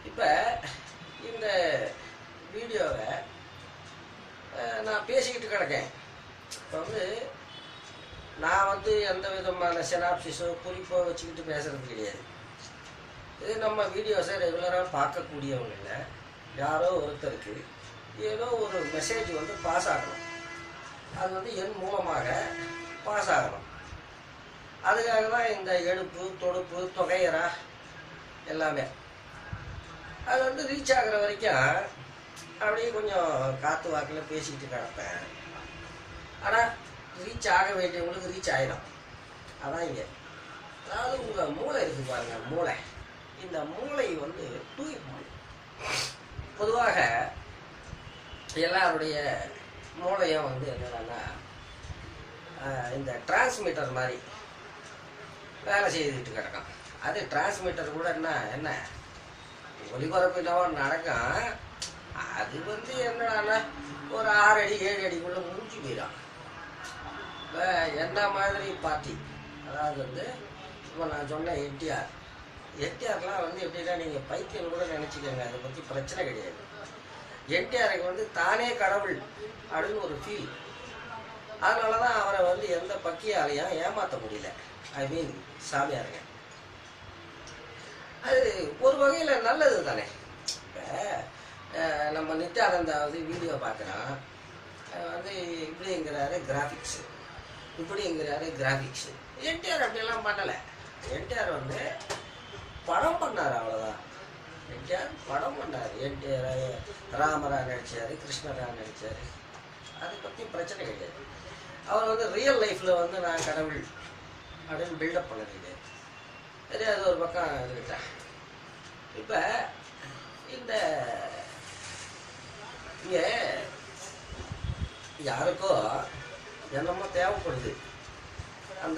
இப்போ இந்த வீடியோவை அஹ், நான் பேசிக்கிட்டு கிடக்கேன் இப்போ வந்து நான் வந்து எந்த விதமான செனாப்சிஸோ குறிப்போ வச்சுக்கிட்டு பேசுறது கிடையாது இது நம்ம வீடியோஸை ரெகுலராக பார்க்கக்கூடியவங்கள யாரோ ஒருத்தருக்கு ஏதோ ஒரு மெசேஜ் வந்து பாஸ் ஆகணும் அது வந்து என் மூலமாக பாஸ் ஆகணும் அதுக்காக தான் இந்த எடுப்பு தொடுப்பு தொகையரா எல்லாமே அது வந்து ரீச் ஆகுற வரைக்கும் அப்படியே கொஞ்சம் காற்று வாக்கில் பேசிக்கிட்டு கிடப்பேன் ஆனால் ரீச் ஆக வேண்டியவங்களுக்கு ரீச் ஆகிடும் அதான் இங்கே அதாவது உங்கள் மூளை இருக்குது பாருங்க மூளை இந்த மூளை வந்து தூய் மூளை பொதுவாக எல்லாருடைய மூளையும் வந்து என்னன்னா ஆஹ், இந்த டிரான்ஸ்மிட்டர் மாதிரி வேலை செய்துக்கிட்டு கிடக்கும் அது டிரான்ஸ்மிட்டர் கூட என்ன என்ன ஒளிபரப்பு என்னவோ நடக்கும் அது வந்து என்னடான்னா ஒரு ஆறு அடி ஏழு அடிக்குள்ள முடிஞ்சு போயிடும் இப்போ என்ன மாதிரி பார்ட்டி அதாவது வந்து இப்போ நான் சொன்ன என்டிஆர் என்டிஆர்லாம் வந்து எப்படின்னா நீங்கள் பைத்தியம் கூட நினச்சிக்கோங்க அதை பற்றி பிரச்சனை கிடையாது என்டிஆருக்கு வந்து தானே கடவுள் அப்படின்னு ஒரு ஃபீல் அதனால தான் அவரை வந்து எந்த பக்கியாலையும் ஏமாற்ற முடியல ஐ மீன் சாமியாருங்க அது ஒரு வகையில் நல்லது தானே இப்போ நம்ம நித்யானந்தாவது வீடியோ பார்க்குறோம் வந்து இப்படிங்கிறாரு கிராஃபிக்ஸு இப்படிங்கிறாரு கிராஃபிக்ஸு என்டிஆர் அப்படியெல்லாம் பண்ணலை என்டிஆர் வந்து படம் பண்ணார் அவ்வளோதான் என்டிஆர் படம் பண்ணார் என்டிஆர் ராமரா நடிச்சார் கிருஷ்ணரா நடிச்சார் அதை பற்றி பிரச்சனை கிடையாது அவர் வந்து ரியல் லைஃப்பில் வந்து நான் கடவுள் அப்படின்னு பில்டப் பண்ண கிடையாது சரி அது ஒரு பக்கம் இருக்கட்டேன் இப்போ இந்த இங்கே யாருக்கோ என்னமோ தேவைப்படுது அந்த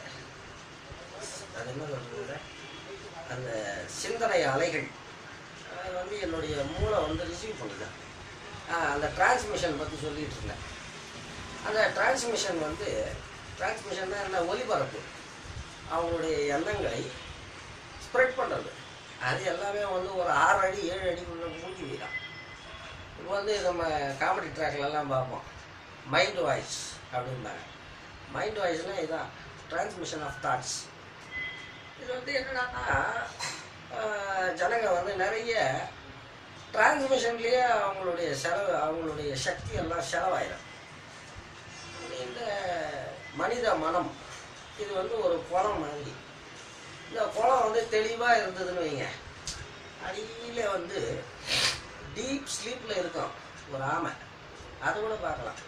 அது என்ன சொல்றது அந்த சிந்தனை அலைகள் அது வந்து என்னுடைய மூளை வந்து ரிசீவ் பண்ணுது ஆ, அந்த டிரான்ஸ்மிஷன் பற்றி சொல்லிட்டு இருந்தேன் அந்த டிரான்ஸ்மிஷன் வந்து டிரான்ஸ்மிஷன் தான் என்ன ஒலிபரப்பு அவங்களுடைய எண்ணங்களை ஸ்ப்ரெட் பண்ணுறது அது எல்லாமே வந்து ஒரு ஆறு அடி ஏழு அடிக்குள்ள மூழ்கி போயிடும் இப்போ வந்து நம்ம காமெடி ட்ராக்லலாம் பார்ப்போம் மைண்ட் வாய்ஸ் அப்படிம்பாங்க மைண்ட் வாய்ஸ்னால் இதுதான் டிரான்ஸ்மிஷன் ஆஃப் தாட்ஸ் இது வந்து என்னடான்னா ஆஹ், ஜனங்க வந்து நிறைய டிரான்ஸ்மிஷன்லேயே அவங்களுடைய செலவு அவங்களுடைய சக்தி எல்லாம் செலவாயிடும் இந்த மனித மனம் இது வந்து ஒரு குளம் மாதிரி இந்த குளம் வந்து தெளிவாக இருந்ததுன்னு வைங்க அடியில வந்து டீப் ஸ்லீப்பில் இருக்கும் ஒரு ஆமை அது கூட பார்க்கலாம்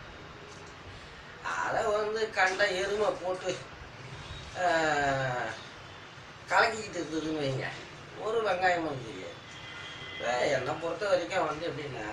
அதை வந்து கண்ட எருமை போட்டு ஆஹ், கலக்கிக்கிட்டு இருந்ததுன்னு வைங்க ஒரு வெங்காயமும் தெரியாது இப்போ என்னை பொறுத்த வரைக்கும் வந்து எப்படின்னா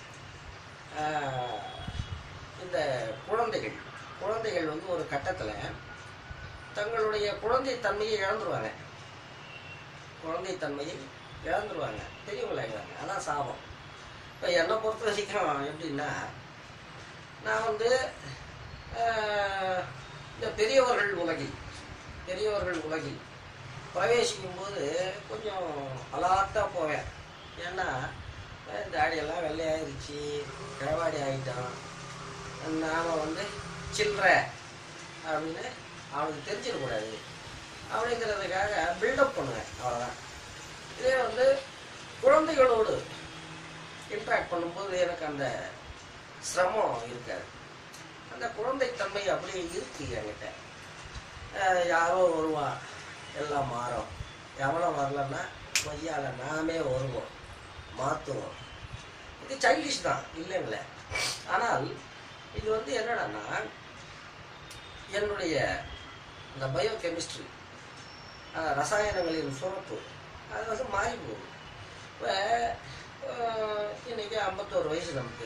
ஆஹ், இந்த குழந்தைகள் குழந்தைகள் வந்து ஒரு கட்டத்தில் தங்களுடைய குழந்தை தன்மையை இழந்துருவாங்க குழந்தை தன்மையை இழந்துருவாங்க பெரியவங்களாயிடுவாங்க அதான் சாபம் இப்போ என்னை பொறுத்த வரைக்கும் எப்படின்னா நான் வந்து ஆஹ், இந்த பெரியவர்கள் உலகில் பெரியவர்கள் உலகில் பிரவேசிக்கும் போது கொஞ்சம் அலாட்டாக போவேன் ஏன்னா அஹ், தாடியெல்லாம் வெள்ளையாயிருச்சு கிழவாடி ஆகிட்டான் நாம் வந்து சில்லற அப்படின்னு அவனுக்கு தெரிஞ்சிடக்கூடாது அப்படிங்கிறதுக்காக பில்டப் பண்ணுவேன் அவ்வளோதான் இதே வந்து குழந்தைகளோடு இன்ட்ராக்ட் பண்ணும்போது எனக்கு அந்த சிரமம் இருக்காது அந்த குழந்தைத்தன்மை அப்படியே இருக்கு என்கிட்ட அஹ் யாரோ வருவா எல்லாம் மாறும் எவனோ வரலன்னா பொய்யால நாமே வருவோம் மாற்றுவோம் இது சைல்டிஷ் தான் இல்லைங்களே ஆனால் இது வந்து என்னடான்னா என்னுடைய இந்த பயோ கெமிஸ்ட்ரி ரசாயனங்களின் சுரப்பு அது வந்து மாறி போகுது இப்போ இன்னைக்கு ஐம்பத்தோரு வயசு நமக்கு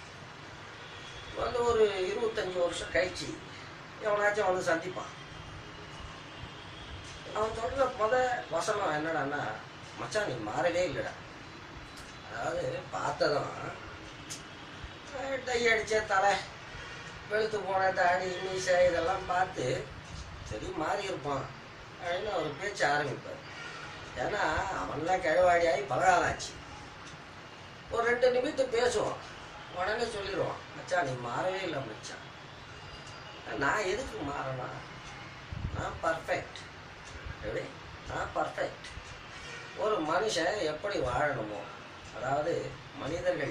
வந்து ஒரு இருபத்தஞ்சி வருஷம் கழிச்சு எவனாச்சும் வந்து சந்திப்பான் அவன் சொல்ற முத வசனம் என்னடான்னா மச்சான் நீ மாறவே இல்லைடா அதாவது பார்த்ததும் அஹ், டை அடிச்ச தலை வெளுத்து போன தாடி மீசை இதெல்லாம் பார்த்து சரி மாறி இருப்பான் அப்படின்னு அவர் பேச்சு ஆரம்பிப்பார் ஏன்னா அவன்லாம் கிழவாடியாகி பலகாலம் ஆச்சு ஒரு ரெண்டு நிமிஷம் பேசுவோம் உடனே சொல்லிடுவான் மச்சான் நீ மாறவே இல்லை மச்சான் நான் எதுக்கு மாறணும் நான் பர்ஃபெக்ட் எப்படி நான் பர்ஃபெக்ட் ஒரு மனுஷன் எப்படி வாழணுமோ அதாவது மனிதர்கள்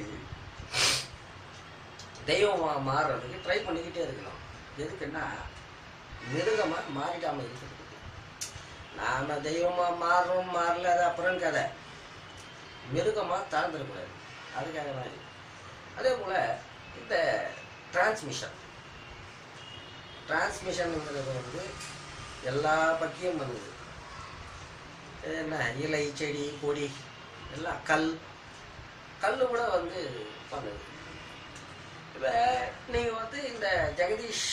தெய்வமா மாறுறதுக்கு ட்ரை பண்ணிக்கிட்டே இருக்கணும் எதுக்குன்னா மிருகமா மாறிடாம இருக்கிறதுக்கு நாம தெய்வமா மாறுறோம் மாறல அது அப்புறம் கதை மிருகமா தாழ்ந்துடக்கூடாது அதுக்காக தான் இது. அதே போல இந்த டிரான்ஸ்மிஷன் டிரான்ஸ்மிஷன்ங்கிறது வந்து எல்லா பக்கியும் பண்ணுது இது என்ன இலை செடி கொடி எல்லாம் கல் கல் கூட வந்து பண்ணுது இப்போ நீங்கள் வந்து இந்த ஜெகதீஷ்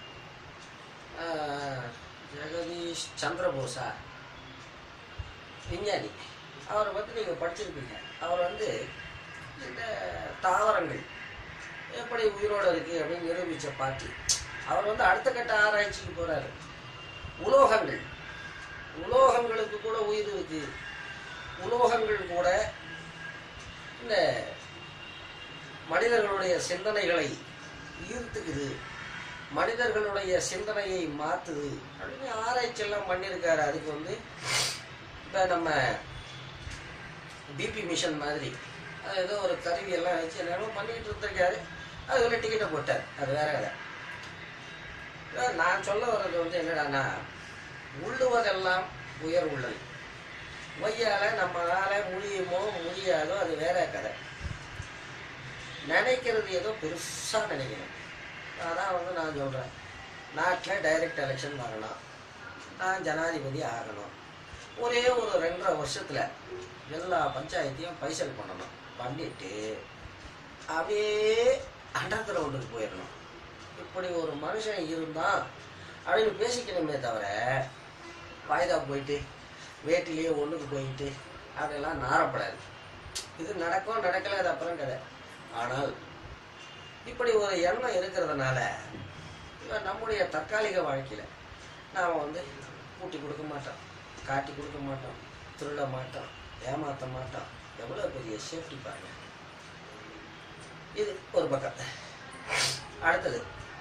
ஆஹ், ஜெகதீஷ் சந்திரபோஸா விஞ்ஞானி அவரை பற்றி நீங்கள் படிச்சிருப்பீங்க அவர் வந்து இந்த தாவரங்கள் எப்படி உயிரோடு இருக்குது அப்படின்னு நிரூபித்த பாட்டி அவர் வந்து அடுத்த கட்ட ஆராய்ச்சிக்கு போகிறாரு உலோகங்கள் உலோகங்களுக்கு கூட உயிர் இருக்கு உலோகங்கள் கூட இந்த மனிதர்களுடைய சிந்தனைகளை ஈர்த்துக்குது மனிதர்களுடைய சிந்தனையை மாத்துது அப்படின்னு ஆராய்ச்சி எல்லாம் பண்ணியிருக்காரு அதுக்கு வந்து இப்போ நம்ம பிபி மிஷன் மாதிரி அது ஏதோ ஒரு கருவி எல்லாம் வச்சு என்னென்னமோ பண்ணிக்கிட்டு இருந்திருக்காரு அதுக்குள்ள டிக்கெட்டை போட்டார் அது வேற கதை அஹ் நான் சொல்ல வர்றது வந்து என்னடான்னா உள்ளுவதெல்லாம் உயர் உள்ளல் பொய்யால நம்மளால முடியுமோ முடியாதோ அது வேற கதை நினைக்கிறது ஏதோ பெருசா நினைக்கணும் அதான் வந்து நான் சொல்றேன் நாட்டில் டைரக்ட் எலெக்ஷன் வரணும் நான் ஜனாதிபதி ஆகணும் ஒரே ஒரு ரெண்டரை வருஷத்துல எல்லா பஞ்சாயத்தையும் பைசல் பண்ணணும் பண்ணிட்டு அப்படியே அண்டர் கிரவுண்டுக்கு போயிடணும் இப்படி ஒரு மனுஷன் இருந்தான் அப்படின்னு பேசிக்கணுமே தவிர வாய்தா போயிட்டு வேட்டிலேயே ஒண்ணுக்கு போயிட்டு அதெல்லாம் நாரப்படாது இது நடக்கும் நடக்கல அது அப்புறம் கதை ஆனால் இப்படி ஒரு எண்ணம் இருக்கிறதுனால இவன் நம்முடைய தற்காலிக வாழ்க்கையில நாம் வந்து கூட்டி கொடுக்க மாட்டோம் காட்டி கொடுக்க மாட்டோம் திருட மாட்டோம் ஏமாத்த மாட்டோம் எவ்வளோ பெரிய சேஃப்டி பாருங்க இது ஒரு பக்கம் அடுத்தது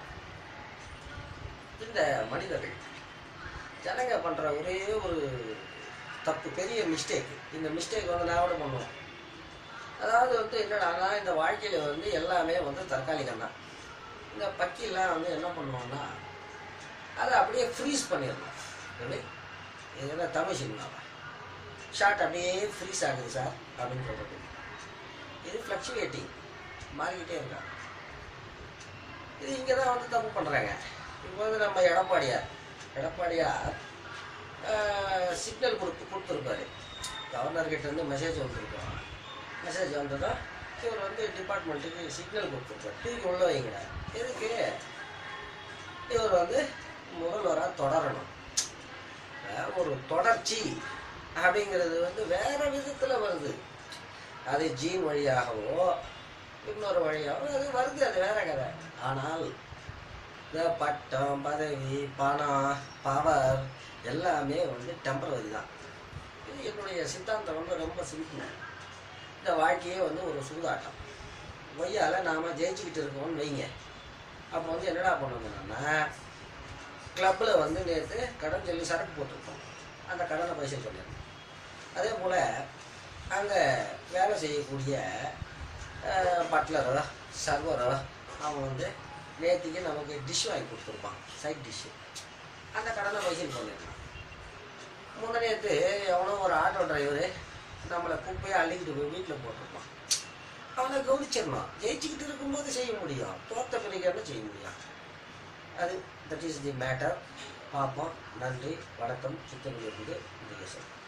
இந்த மனிதர்கள் ஜனங்க பண்ற ஒரே ஒரு தப்பு பெரிய மிஸ்டேக் இந்த மிஸ்டேக் வந்து நான் கூட பண்ணுவேன் அதாவது வந்து என்னடான்னா இந்த வாழ்க்கையில வந்து எல்லாமே வந்து தற்காலிகம் தான் இந்த பக்கிலாம் வந்து என்ன பண்ணுவோம்னா அதை அப்படியே ஃப்ரீஸ் பண்ணிடணும் எப்படி இது என்ன தமிழ் சினிமாவா ஷார்ட் அப்படியே ஃப்ரீஸ் ஆகுது சார் அப்படின்னு சொல்றது இது ஃப்ளக்சுவேட்டிங் மாறிக்கிட்டே இருக்காங்க இது இங்கே தான் வந்து தப்பு பண்ணுறாங்க இப்போ வந்து நம்ம எடப்பாடியார் எடப்பாடியார் சிக்னல் கொடுத்து கொடுத்துருப்பாரு கவர்னர்கிட்ட இருந்து மெசேஜ் வந்திருக்கோம் மெசேஜ் வந்ததும் இவர் வந்து டிபார்ட்மெண்ட்டுக்கு சிக்னல் கொடுத்துருப்பார் தூக்கி உள்ள வைங்கடா எதுக்கு இவர் வந்து முதல்வராக தொடரணும் அஹ் ஒரு தொடர்ச்சி அப்படிங்கிறது வந்து வேற விதத்துல வருது அது ஜீன் வழியாகவோ இன்னொரு வழியாகவோ அது வருது அது வேற கதை ஆனால் இந்த பட்டம் பதவி பணம் பவர் எல்லாமே வந்து டெம்பரவரி தான் இது என்னுடைய சித்தாந்தம் வந்து ரொம்ப சிம்பிள் இந்த வாழ்க்கையே வந்து ஒரு சூதாட்டம் பொய்யால நாம ஜெயிச்சுக்கிட்டு இருக்கோம்னு வைங்க அப்போ வந்து என்னடா பண்ணணும்னா கிளப்பில் வந்து நேற்று கடன் சொல்லி சரக்கு போட்டிருப்போம் அந்த கடனை பைசா சொல்லிடணும் அதே போல் அங்கே வேலை செய்யக்கூடிய பட்லரோ சர்வரோ அவன் வந்து நேற்றுக்கு நமக்கு டிஷ் வாங்கி கொடுத்துருப்பான் சைட் டிஷ்ஷு அந்த கடனை வசூல் பண்ணிடலாம் முந்த நேற்று எவனோ ஒரு ஆட்டோ டிரைவரு நம்மளை குப்பையை அள்ளிக்கிட்டு போய் வீட்டில் போட்டிருப்பான் அவனை கவனிச்சிடணும் ஜெயிச்சுக்கிட்டு இருக்கும்போது செய்ய முடியும் தோத்த பிறகு என்ன செய்ய முடியும் அது தட் இஸ் தி மேட்டர் பார்ப்போம் நன்றி வணக்கம் சித்தூரிலிருந்து முருகேசன்